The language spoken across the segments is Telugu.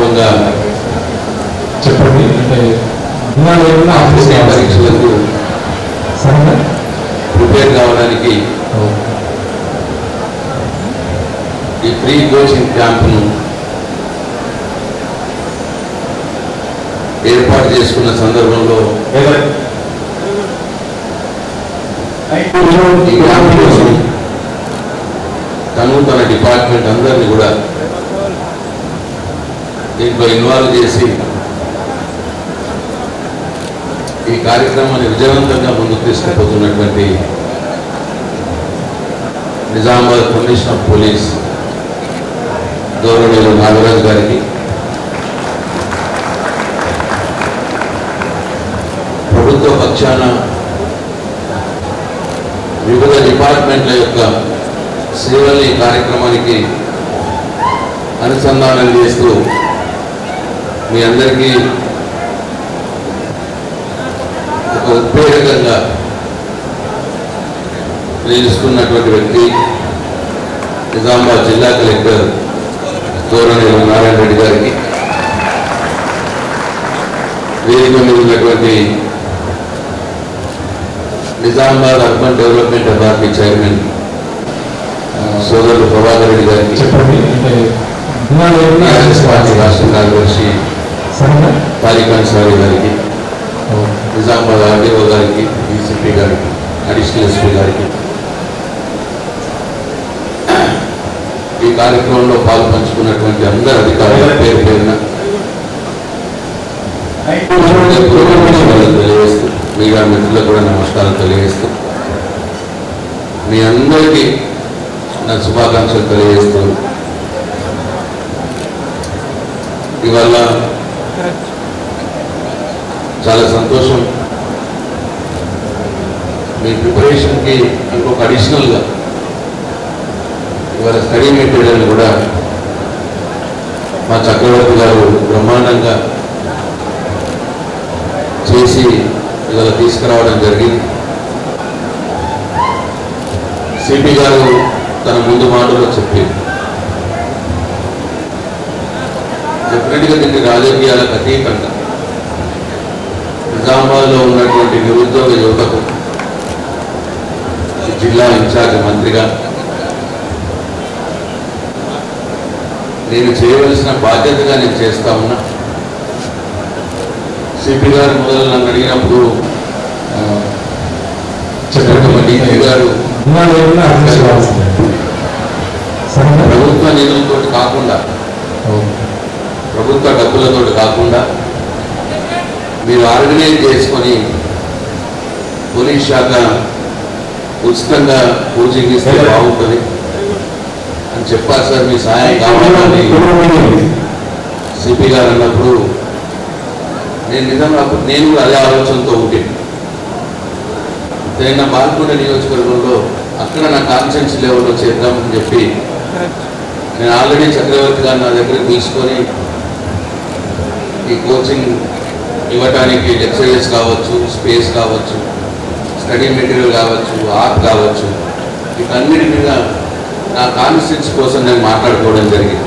సందర్భంగా చెప్పండి అంటే ఇవాళ ఏమన్నా ఆఫీస్ ఆఫీస్ పరీక్షలకు సరేనా ప్రిపేర్ కావడానికి ఈ ఫ్రీ కోచింగ్ క్యాంపును ఏర్పాటు చేసుకున్న సందర్భంలో ఈ క్యాంప్ కోసం తను తన డిపార్ట్మెంట్ అందరినీ కూడా దీంట్లో ఇన్వాల్వ్ చేసి ఈ కార్యక్రమాన్ని విజయవంతంగా ముందుకు తీసుకుపోతున్నటువంటి నిజామాబాద్ కమిషనర్ ఆఫ్ పోలీస్ గౌరవనీయులు నాగరాజు గారికి ప్రభుత్వ పక్షాన వివిధ డిపార్ట్మెంట్ల యొక్క సేవల్ని ఈ కార్యక్రమానికి అనుసంధానం చేస్తూ మీ అందరికీ ఒక ఉత్ప్రేరకంగా నిలుస్తున్నటువంటి వ్యక్తి నిజామాబాద్ జిల్లా కలెక్టర్ గౌరవనీయులు నారాయణ రెడ్డి గారికి వేదిక మీద ఉన్నటువంటి Nizamabad urban development authority chairman ఆ, సోదరుడు ప్రభాకర్ రెడ్డి గారికి చెప్పండి అంటే ఇవాళ ఏమన్నా టీఆర్ఎస్ పార్టీ రాష్ట్ర కార్యదర్శి సరేనా తాలికాన్ సారి గారికి నిజామాబాద్ ఆర్డీఓ గారికి డీసీపీ గారికి అడిషనల్ ఎస్పీ గారికి ఈ కార్యక్రమంలో పాలు పంచుకున్నటువంటి అందరు అధికారుల పేరు పేరున తెలియజేస్తూ మీడియా మిత్రులకు కూడా నమస్కారం తెలియజేస్తూ మీ అందరికీ నా శుభాకాంక్షలు తెలియజేస్తూ ఇవాళ చాలా సంతోషం మీ ప్రిపరేషన్కి ఇంకొక అడిషనల్గా ఇవాళ స్టడీ మెటీరియల్ కూడా మా చక్రవర్తి గారు బ్రహ్మాండంగా చేసి ఇవాళ తీసుకురావడం జరిగింది సిపి గారు తన ముందు మాటలో చెప్పింది డెఫినెట్గా దీన్ని రాజకీయాలకు అతీతంగా నిజామాబాద్లో ఉన్నటువంటి నిరుద్యోగ యువతకు ఈ జిల్లా ఇన్ఛార్జ్ మంత్రిగా నేను చేయవలసిన బాధ్యతగా నేను చేస్తా ఉన్నా సిపి గారు మొదలు నన్ను అడిగినప్పుడు ఆ, చెప్పినటువంటి డీజీ గారు ఇవాళ ఏమన్నా ఆఫీస్ రావాల్సిందే సరేనా ప్రభుత్వ నిధులతో కాకుండా ప్రభుత్వ డబ్బులతో కాకుండా మీరు ఆర్గనైజ్ చేసుకొని పోలీస్ శాఖ ఉచితంగా కోచింగ్ ఇస్తే బాగుంటుంది అని చెప్పారు సార్ మీ సాయం కావాలని సిపి గారు అన్నప్పుడు నేను నిజంగా అప్పుడు నేను కూడా అదే ఆలోచనతో ఉంటే నేను బాల్కొండ నియోజకవర్గంలో అక్కడ నా కాన్షియన్స్ లెవెల్లో చేద్దామని చెప్పి నేను ఆల్రెడీ చక్రవర్తి గారు నా దగ్గరికి తీసుకొని ఈ కోచింగ్ ఇవ్వటానికి లెక్చరర్స్ కావచ్చు స్పేస్ కావచ్చు స్టడీ మెటీరియల్ కావచ్చు ఆర్ట్ కావచ్చు వీటన్నిటి మీద నా కాన్స్టిట్యూన్స్ కోసం నేను మాట్లాడుకోవడం జరిగింది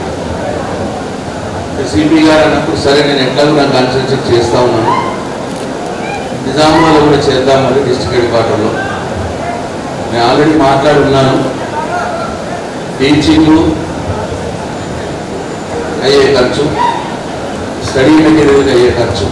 సిపి గారు అన్నప్పుడు సరే నేను ఎట్లాగో నా కాన్స్టిట్యూన్సీ చేస్తా ఉన్నాను నిజామాబాద్లో కూడా చేద్దామని డిస్ట్రిక్ట్ హెడ్ క్వార్టర్లో నేను ఆల్రెడీ మాట్లాడి ఉన్నాను టీచింగ్ అయ్యే ఖర్చు స్టడీ మెటీరియల్కి అయ్యే ఖర్చు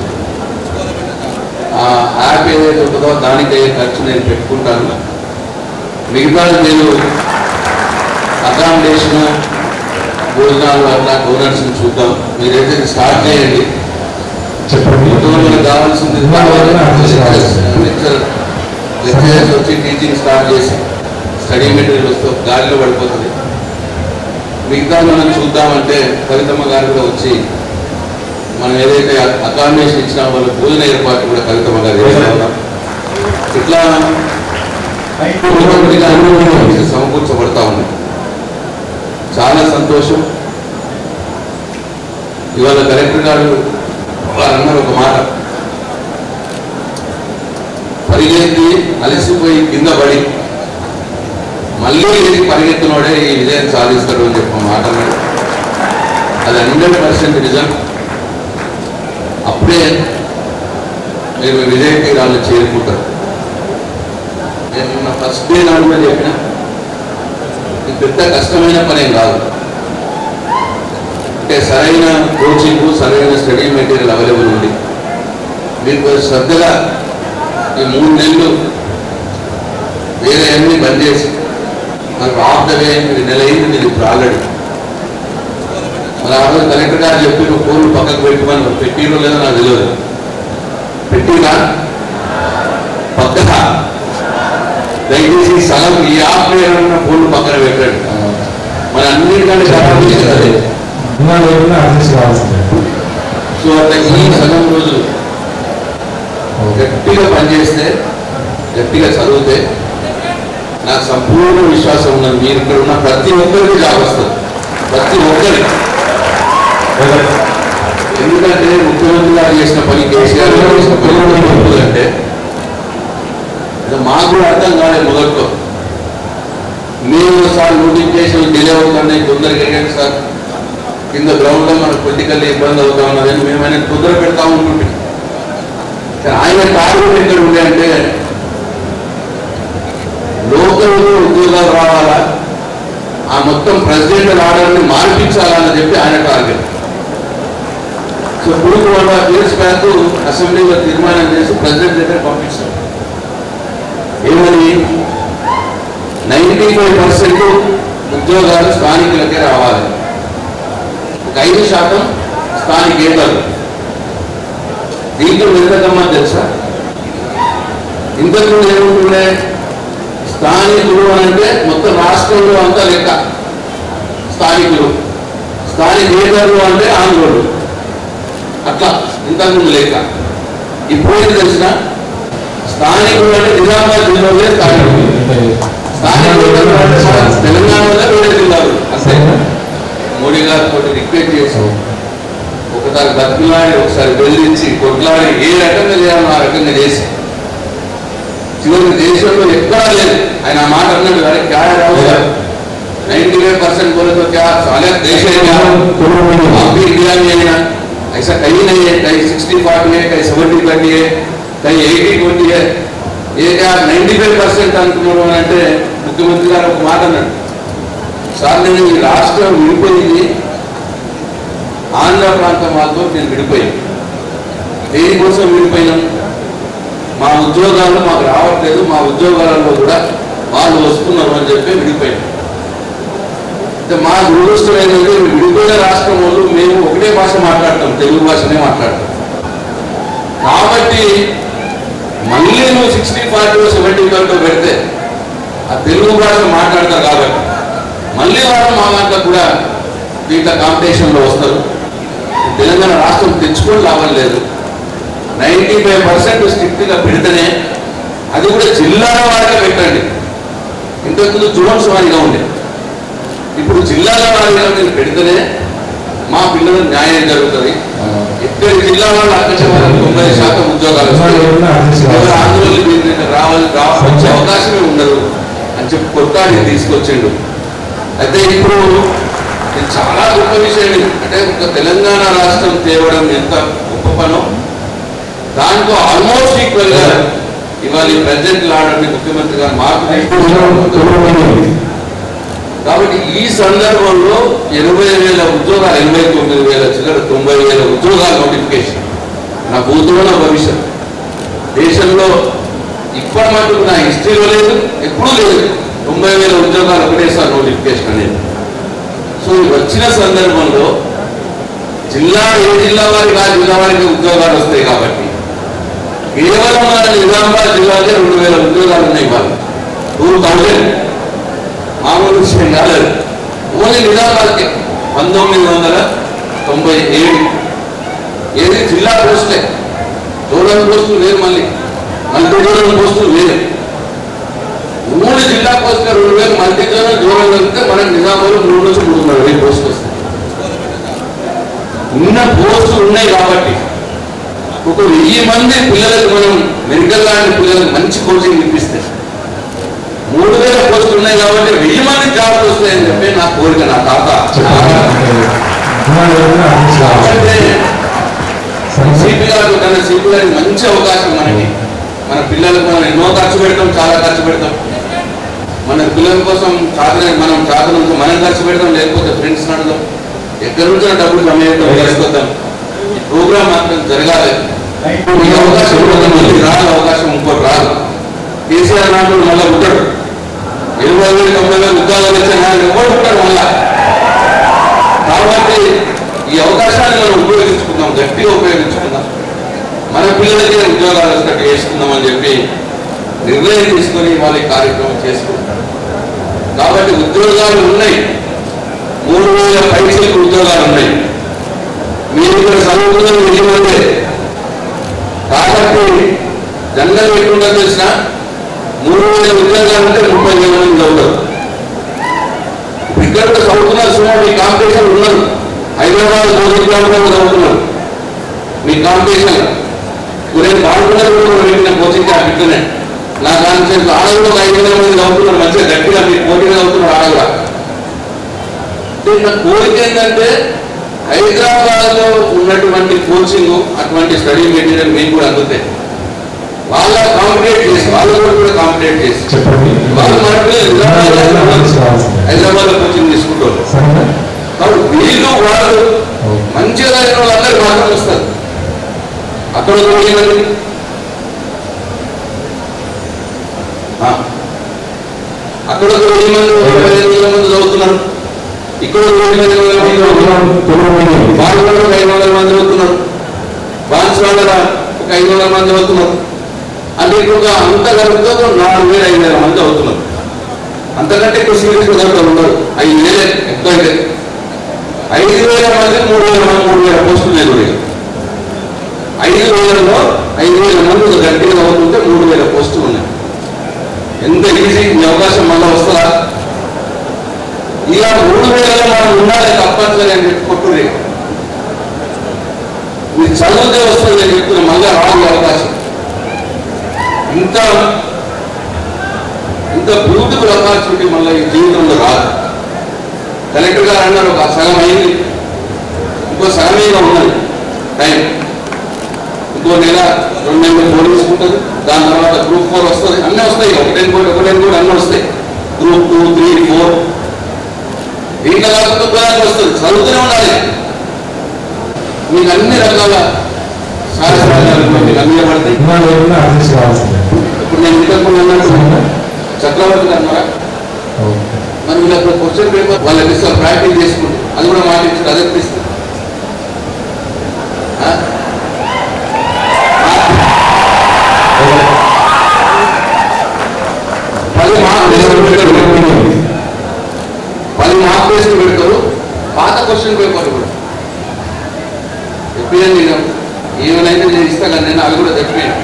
ఆ యాప్ ఏదైతే ఉంటుందో దానికి అయ్యే ఖర్చు నేను పెట్టుకుంటాను మిగతాది మీరు అకామిడేషన్ భోజనాలు అట్లా డోనర్స్ని చూద్దాం మీరైతే స్టార్ట్ చేయండి చెప్పండి ఉద్యోగులకు కావాల్సింది లెక్చర్ లెక్చరర్స్ వచ్చి టీచింగ్ స్టార్ట్ చేసి స్టడీ మెటీరియల్ వస్తే గాలిలో పడిపోతుంది మిగతా మనం చూద్దామంటే కవితమ్మ గారు కూడా వచ్చి మనం ఏదైతే అకామిడేషన్ ఇచ్చినా వాళ్ళ భోజన ఏర్పాటు కూడా కవితమ్మ గారు చేస్తా ఉన్నాం ఇట్లా ఒకటిగా అన్ని సమకూర్చబడతా ఉన్నాయి చాలా సంతోషం ఇవాళ కలెక్టర్ గారు వారు అన్నారు ఒక మాట పరిగెత్తి అలసిపోయి కింద పడి మళ్ళీ లేచి పరిగెత్తినోడే ఈ విజయం సాధిస్తాడు అని చెప్పి మాట అన్నాడు అది హండ్రెడ్ పర్సెంట్ నిజం అప్పుడే మీరు విజయ తీరాలను చేరుకుంటారు నేను నా ఫస్ట్ డే నాడు కూడా చెప్పిన ఇది పెద్ద కష్టమైన పనేం కాదు అంటే సరైన కోచింగ్ సరైన స్టడీ మెటీరియల్ అవైలబుల్ ఉంది మీకు శ్రద్ధగా ఈ మూడు నెలలు వేరే అన్ని బంద్ చేసి మనకు ఆఫ్ ద వే ఇది నెల అయింది మీరు ఇప్పుడు ఆల్రెడీ మరి ఆ రోజు కలెక్టర్ గారు చెప్పి నువ్వు ఫోన్లు పక్కకు పెట్టుమని పెట్టిరో లేదో నాకు తెలియదు పెట్టినా పక్కన దయచేసి ఈ స్థలం ఈ ఆఫ్ ఉన్న ఫోన్లు పక్కన పెట్టండి మన అన్నిటికంటే ఖరాబ్ చేసేది అదే గుణాలు లేకుండా అర్థం కావాల్సిందే సో అట్లా ఈ సగం రోజులు గట్టిగా పనిచేస్తే గట్టిగా చదివితే నాకు సంపూర్ణ విశ్వాసం ఉన్నది మీరు ఇక్కడ ఉన్న ప్రతి ఒక్కరికి జాబ్ వస్తుంది ప్రతి ఒక్కరికి ఎందుకంటే ముఖ్యమంత్రి గారు చేసిన పని కేసీఆర్ గారు చేసిన పని కూడా అంటే ఇది మాకు కూడా అర్థం కాలేదు మొదట్లో మేము సార్ నోటిఫికేషన్ డిలే అవుతుండే తొందరగా వెళ్ళండి సార్ కింద గ్రౌండ్ లో మనకు పొలిటికల్ ఇబ్బంది అవుతా ఉన్నదని మేమైనా కుదర పెడతా ఉంటుంటే కానీ ఆయన టార్గెట్ ఎక్కడ ఉండే అంటే లోకల్ ఉద్యోగాలు రావాలా ఆ మొత్తం ప్రెసిడెంట్ ఆర్డర్ని మార్పించాలని చెప్పి ఆయన టార్గెట్ సో ఇప్పుడు వాళ్ళ ఇయర్స్ బ్యాక్ అసెంబ్లీలో తీర్మానం చేసి ప్రెసిడెంట్ దగ్గర పంపించారు ఏమని నైంటీ ఫైవ్ పర్సెంట్ ఉద్యోగాలు స్థానికులకే రావాలి ఒక ఐదు శాతం స్థానికేతరు దీంట్లో ఎంతకమ్మా తెలుసా ఇంతకు ఏముంటుండే స్థానికులు అని అంటే మొత్తం రాష్ట్రంలో అంతా లెక్క స్థానికులు స్థానికేతరులు అంటే ఆంధ్రులు అట్లా ఇంతకుముందు లెక్క ఇప్పుడు ఏంటి తెలిసిన స్థానికులు అంటే నిజామాబాద్ జిల్లాలో స్థానికులు స్థానికులు అంటే మన తెలంగాణలో వేరే జిల్లాలు అంతే మోడీ గారితో రిక్వెస్ట్ చేసాం ఒకసారి బతికిలాడి ఒకసారి బెదిరించి కొట్లాడి ఏ రకంగా చేయాలో ఆ రకంగా చేసి చివరికి దేశంలో ఎక్కడా లేదు ఆయన ఆ మాట అన్నట్టు కానీ క్యా నైन्टी फाइव परसेंट बोले तो क्या साले देश है क्या आप भी इंडिया में है ना ऐसा कहीं नहीं है कहीं सिक्सटी फाइव है कहीं सेवेंटी ट्वेंटी है कहीं ఎయిటీ ట్వంటీ है ఏ నైంటీ ఫైవ్ పర్సెంట్ అంటున్నారు అని అంటే ముఖ్యమంత్రి గారు ఒక మాట అన్నాడు సార్ నేను ఈ రాష్ట్రం విడిపోయింది ఆంధ్ర ప్రాంతం వాళ్ళతో నేను విడిపోయాను దేనికోసం విడిపోయినాం మా ఉద్యోగాలు మాకు రావట్లేదు మా ఉద్యోగాలలో కూడా వాళ్ళు వస్తున్నారు అని చెప్పి విడిపోయాం అంటే మా దురదృష్టం ఏంటంటే విడిపోయిన రాష్ట్రం వాళ్ళు మేము ఒకటే భాష మాట్లాడతాం తెలుగు భాషనే మాట్లాడతాం కాబట్టి మళ్ళీ నువ్వు సిక్స్టీ ఫార్టీ సెవెంటీ వరకు పెడితే ఆ తెలుగు భాష మాట్లాడతారు కాబట్టి మళ్ళీ వాళ్ళు మా దాంట్లో కూడా దీంట్లో కాంపిటీషన్లో వస్తారు తెలంగాణ రాష్ట్రం తెచ్చుకొని లాభం లేదు నైంటీ ఫైవ్ పర్సెంట్ స్ట్రిక్ట్గా పెడితేనే అది కూడా జిల్లాల వారిగా పెట్టండి ఇంతకుముందు జోన్స్ వారిగా ఉండే ఇప్పుడు జిల్లాల వారిగా మీరు పెడితేనే మా పిల్లలకు న్యాయం జరుగుతుంది ఎక్కడి జిల్లా వాళ్ళు అక్కడ తొంభై శాతం ఉద్యోగాలు గుణాలు వస్తాయి లేకుండా అర్థం ఎవరు కావాల్సిందే ఆందోళన దీనికి రావాలి రావాల్సిన అవకాశమే ఉండదు అని చెప్పి కొత్తాడి తీసుకొచ్చిండు అయితే ఇప్పుడు ఇది చాలా గొప్ప విషయం ఇది. అంటే ఒక తెలంగాణ రాష్ట్రం తేవడం ఎంత గొప్ప పనో దాంతో ఆల్మోస్ట్ ఈక్వల్ గా ఇవాళ ఈ ప్రజెంట్ లాడని ముఖ్యమంత్రి గారు మార్పు తీసుకొచ్చారు. కాబట్టి ఈ సందర్భంలో ఎనభై వేల ఉద్యోగాలు ఎనభై తొమ్మిది వేల చిల్లర తొంభై వేల ఉద్యోగాల నోటిఫికేషన్ నా భూతోన భవిష్యత్ దేశంలో ఇప్పటి మటుకు నా హిస్టరీలో లేదు ఎప్పుడూ లేదు తొంభై వేల ఉద్యోగాలు ఒకటేసారి నోటిఫికేషన్ అనేది సో ఇది వచ్చిన సందర్భంలో జిల్లా ఏ జిల్లా వారికి ఆ జిల్లా వారికి ఉద్యోగాలు వస్తాయి కాబట్టి కేవలం మన నిజామాబాద్ జిల్లాకే రెండు వేల ఉద్యోగాలు ఉన్నాయి ఇవాళ టూ థౌజండ్ మామూలు విషయం కాదు ఓన్లీ నిజామాబాద్కే పంతొమ్మిది వందల తొంభై ఏడు ఏది జిల్లా పోస్టులే జోడల్ పోస్టులు లేవు మళ్ళీ మల్టీ జోడల్ పోస్టులు లేవు మూడు జిల్లా పోస్టులు రెండు వేలు మల్టీ జోడల్ జోడల్ వెళ్తే మనకి నిజామాబాద్ మూడు నుంచి మూడున్నర వేలు పోస్టులు వస్తాయి ఉన్న పోస్టులు ఉన్నాయి కాబట్టి ఒక వెయ్యి మంది పిల్లలకు మనం మెడికల్ లాంటి పిల్లలకు మంచి కోచింగ్ ఇప్పిస్తే మూడు వేల పోస్టులు ఉన్నాయి కాబట్టి వెయ్యి మంది జాబ్లు వస్తాయని చెప్పి నా కోరిక నా తాత గుణాలు లేకుండా అర్థం కావాల్సిందే కాబట్టి సరే సిపి గారు కన్నా సిపి గారి మంచి అవకాశం మనకి మన పిల్లలకు మనం ఎన్నో ఖర్చు పెడతాం చాలా ఖర్చు పెడతాం మన పిల్లల కోసం చాదన మనం చాదన నుంచి మనం ఖర్చు పెడతాం లేకపోతే ఫ్రెండ్స్ అడదాం ఎక్కడి నుంచో డబ్బులు సమయంతో చేసుకొద్దాం ఈ ప్రోగ్రామ్ మాత్రం జరగాలి ఈ అవకాశం కూడా మళ్ళీ రాదు అవకాశం ఇంకోటి రాదు కేసీఆర్ నాడు మళ్ళీ ఉంటాడు ఇరవై వేలు తొంభై వేలు ఉద్యోగాలు వచ్చే నాడు ఎవరు ఉంటాడు మళ్ళా కాబట్టి ఈ అవకాశాన్ని మనం ఉపయోగించుకుందాం గట్టిగా ఉపయోగించుకుందాం మన పిల్లలకే ఉద్యోగాలు వచ్చినట్టు చేసుకుందాం అని చెప్పి నిర్ణయం తీసుకొని వాళ్ళ ఈ కార్యక్రమం చేసుకుంటారు కాబట్టి ఉద్యోగాలు ఉన్నాయి మూడు వేల పైసలకు ఉద్యోగాలు ఉన్నాయి మీరు ఇక్కడ చదువుకున్న నిజమంటే కాబట్టి జనరల్ ఎట్లుందో తెలిసిన మూడు వేల ఉద్యోగాలు అంటే ముప్పై వేల మంది చదువుతారు ఇక్కడ కూడా చదువుతున్నారు సుమారు మీ కాంపిటీషన్ ఉన్నారు హైదరాబాద్ కోచింగ్ క్యాంప్ చదువుతున్నారు మీ కాంపిటీషన్ నేను పాల్గొన్నారు కూడా పెట్టిన కోచింగ్ క్యాంప్ ఇట్లనే నా కాన్ఫిడెన్స్ ఆడ కూడా ఒక ఐదు వేల మంది చదువుతున్నారు మంచిగా గట్టిగా మీ పోటీగా చదువుతున్నారు ఆడ కూడా అంటే నా కోరిక ఏంటంటే హైదరాబాద్ లో ఉన్నటువంటి కోచింగ్ అటువంటి స్టడీ మెటీరియల్ మీకు కూడా అందుతాయి వాళ్ళ కాంపిటేట్ చేసి వాళ్ళు కూడా కూడా కాంపిటేట్ చేసి చెప్పండి వాళ్ళు మన పిల్లలు విజయవాడ వెళ్ళిన ఆదేశం కావాల్సిందే. హైదరాబాద్ లో కోచింగ్ తీసుకుంటారు సరేనా కాబట్టి వీళ్ళు వాళ్ళు మంచిగా చదివిన వాళ్ళందరూ మాత్రం వస్తారు అక్కడ ఒక వెయ్యి మంది ఆ. అక్కడ ఒక వెయ్యి మంది ఒక వెయ్యి వేల మంది చదువుతున్నారు ఇక్కడ ఒక వెయ్యి మంది వేల మంది చదువుతున్నారు బాలులలో ఒక ఐదు వందల మంది చదువుతున్నారు బాన్స్వాడలో ఒక ఐదు వందల మంది చదువుతున్నారు అంటే ఇంకొక అంత కలిపితే ఒక నాలుగు వేల ఐదు వేల మంది చదువుతున్నారు అంతకంటే ఎక్కువ సీరియస్ చదవడం ఉండదు ఐదు వేలే ఎక్కువ అయితే ఐదు వేల మంది మూడు వేల మంది మూడు వేల పోస్టులు లేదు ఇక. ఐదు వేలలో ఐదు వేల మంది ఒక గట్టిగా చదువుతుంటే మూడు వేల పోస్టులు ఉన్నాయి ఎంత ఈజీ ఈ అవకాశం మళ్ళీ వస్తుందా ఇక మూడు వేలలో మనం ఉండాలి తప్పనిసరి అని చెప్పి కొట్టుడే మీరు చదివితే వస్తుంది నేను చెప్తున్నా మళ్ళీ రాదు ఈ అవకాశం ఇంత ఇంత బ్యూటిఫుల్ ఆపర్చునిటీ మళ్ళీ ఈ జీవితంలో రాదు కలెక్టర్ గారు అన్నారు ఒక సగం అయింది ఇంకో సగం మీద ఉన్నది టైం ఇంకో నెల రెండు నెలలు ఫోన్ తీసుకుంటుంది దాని తర్వాత గ్రూప్ ఫోర్ వస్తుంది అన్నీ వస్తాయి ఒకటేం కూడా ఒకటేం కూడా అన్నీ వస్తాయి గ్రూప్ టూ త్రీ ఫోర్ దీంట్లో కాకుండా ఉపయోగానికి వస్తుంది చదువుతూనే ఉండాలి మీకు అన్ని రకాల సహాయసహకారాలు మీకు అన్ని పడతాయి విజయవాడ వెళ్ళిన ఆదేశం కావాల్సిందే. ఇప్పుడు నేను ఇంతకు అన్నట్టు చక్రవర్తి గారు ఉన్నారా? ఓకే. మరి వీళ్ళకి క్వశ్చన్ పేపర్ వాళ్ళకి ఇస్తారు ప్రాక్టీస్ చేసుకుంటే అది కూడా మాట ఇచ్చారు అదే ఇస్తారు ఆ? పది మార్క్ టెస్టులు పెడతారు పది మార్క్ టెస్టులు పెడతారు పాత క్వశ్చన్ పేపర్ కూడా చెప్పాను నేను ఏమైనా నేను ఇస్తా కానీ నేను అవి కూడా చెప్పాను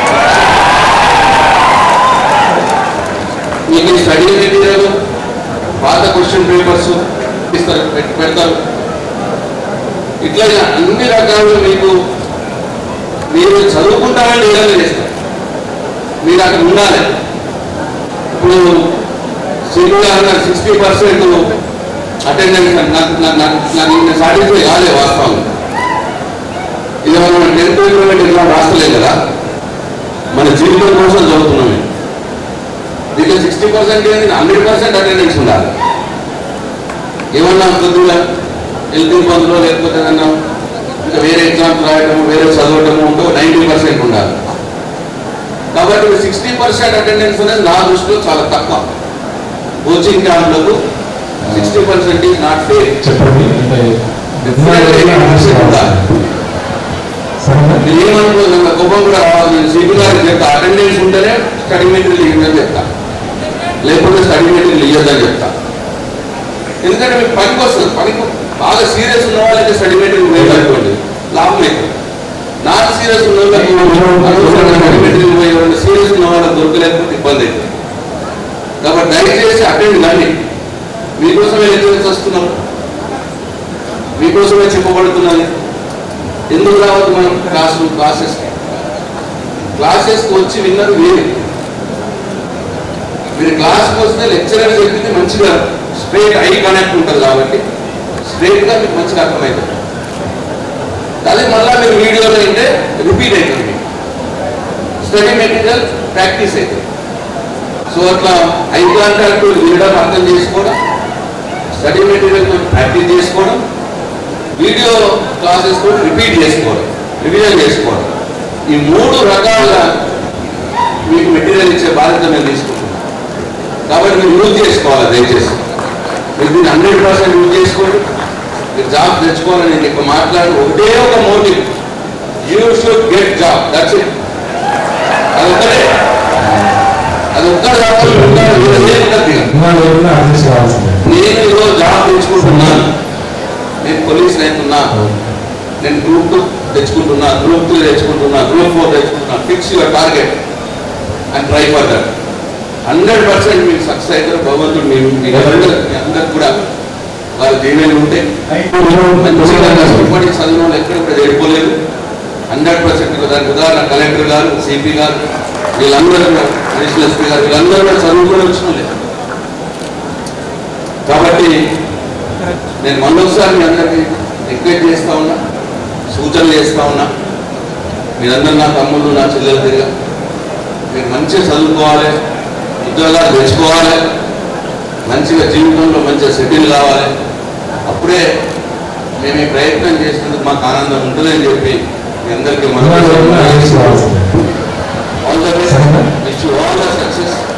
మీకు స్టడీ మెటీరియల్ పాత క్వశ్చన్ పేపర్స్ ఇస్తారు పెట్- పెడతారు ఇట్లా అన్ని రకాలు మీకు మీరు చదువుకుంటామని ఏదైనా చేస్తారు మీరు అక్కడ ఉండాలి ఇప్పుడు సినిమా సిక్స్టీ పర్సెంట్ అటెండెన్స్ నాకు నాకు- నాకు నాకు సాటిస్ఫై కాలే వాస్తవం ఇది మనం టెన్త్ ఇంటర్మీడియట్ ఎగ్జామ్ రాస్తలేం కదా మన జీవితం కోసం చదువుతున్నాం మేము దీంట్లో సిక్స్టీ పర్సెంట్ ఏంది హండ్రెడ్ పర్సెంట్ అటెండెన్స్ ఉండాలి ఏమన్నా కొద్దిగా హెల్త్ ఇబ్బందులు లేకపోతే ఏదన్నా ఇంకా వేరే ఎగ్జామ్స్ రాయడం వేరే చదవడం ఉంటూ నైంటీ పర్సెంట్ ఉండాలి కాబట్టి సిక్స్టీ పర్సెంట్ అటెండెన్స్ అనేది నా దృష్టిలో చాలా తక్కువ కోచింగ్ క్యాంప్లకు sixty percent is not fair చెప్పండి అంటే విజయవాడ వెళ్ళిన ఆదేశం కావాల్సిందే. సరేనా నేను ఏమనుకోలేదు కోపం కూడా రావాలి నేను సీపీ గారికి చెప్తా అటెండెన్స్ ఉంటేనే స్టడీ మెటీరియల్ ఇవ్వదని చెప్తా లేకపోతే స్టడీ మెటీరియల్ ఇవ్వద్దని చెప్తా ఎందుకంటే మీకు పనికి వస్తుంది పనికి బాగా సీరియస్ ఉన్న వాళ్ళకి స్టడీ మెటీరియల్ వేయాలనుకోండి లాభం అవుతుంది నాట్ సీరియస్ ఉన్న వాళ్ళకి స్టడీ మెటీరియల్ వేయాలంటే సీరియస్ ఉన్న వాళ్ళకి దొరకలేకపోతే ఇబ్బంది అవుతుంది కాబట్టి దయచేసి అటెండ్ కానీ మీకోసమే లెక్చర్స్ వస్తున్నాం మీకోసమే చెప్పబడుతున్నది ఎందుకు రావద్దు మనం క్లాసు క్లాసెస్ క్లాసెస్కి వచ్చి విన్నది వేరే మీరు క్లాస్కి వస్తే లెక్చరర్ చెప్పింది మంచిగా స్ట్రైట్ ఐ కనెక్ట్ ఉంటుంది కాబట్టి స్ట్రైట్గా మీకు మంచిగా అర్థమవుతుంది అదే మళ్ళీ మీరు వీడియోలో అయితే రిపీట్ అవుతుంది స్టడీ మెటీరియల్ ప్రాక్టీస్ అవుతుంది సో అట్లా ఐదు గంటలకు వినడం అర్థం చేసుకోవడం స్టడీ మెటీరియల్ ప్రాక్టీస్ చేసుకోవడం వీడియో క్లాసెస్ కూడా రిపీట్ చేసుకోవడం రివిజన్ చేసుకోవడం ఈ మూడు రకాలుగా మీకు మెటీరియల్ ఇచ్చే బాధ్యత నేను తీసుకుంటున్నాను కాబట్టి మీరు యూజ్ చేసుకోవాలి దయచేసి మీరు దీన్ని హండ్రెడ్ పర్సెంట్ యూజ్ చేసుకోండి మీరు జాబ్ తెచ్చుకోవాలని నేను ఇక్కడ మాట్లాడి ఒకటే ఒక motive you should get job that's it అది ఒక్కటే అది ఒక్కటి కావాలి ఇవాళ రోజున అర్థం కావాల్సిందే నేను ఈరోజు జాబ్ తెచ్చుకుంటున్నాను నేను పోలీస్ అవుతున్నా నేను గ్రూప్ టూ తెచ్చుకుంటున్నా గ్రూప్ త్రీ తెచ్చుకుంటున్నా గ్రూప్ ఫోర్ తెచ్చుకుంటున్నా fix your target and try for that hundred percent మీకు సక్సెస్ అయితే భగవంతుడు మీ మీ అందరూ మీ అందరికి కూడా వారి దీవెనలు ఉంటే మంచిగా కష్టపడి చదివిన వాళ్ళు ఎక్కడ కూడా చేరుకోలేదు హండ్రెడ్ పర్సెంట్ దానికి ఉదాహరణ కలెక్టర్ గారు సిపి గారు వీళ్ళందరూ కూడా అడిషనల్ ఎస్పీ గారు వీళ్ళందరూ కూడా చదువుకొని వచ్చిన వాళ్ళే కాబట్టి నేను మళ్ళొకసారి మీ అందరికీ రిక్వెస్ట్ చేస్తా ఉన్నా సూచనలు చేస్తా ఉన్నా మీరందరూ నా తమ్ముళ్ళు నా చెల్లెలు తిరిగా మీరు మంచిగా చదువుకోవాలి ఉద్యోగాలు తెచ్చుకోవాలి మంచిగా జీవితంలో మంచిగా సెటిల్ కావాలి అప్పుడే మేము ఈ ప్రయత్నం చేసినందుకు మాకు ఆనందం ఉంటుందని చెప్పి మీ అందరికీ ఇవాళ రోజున అర్థం మనం కావాల్సిందే all the best wish all the success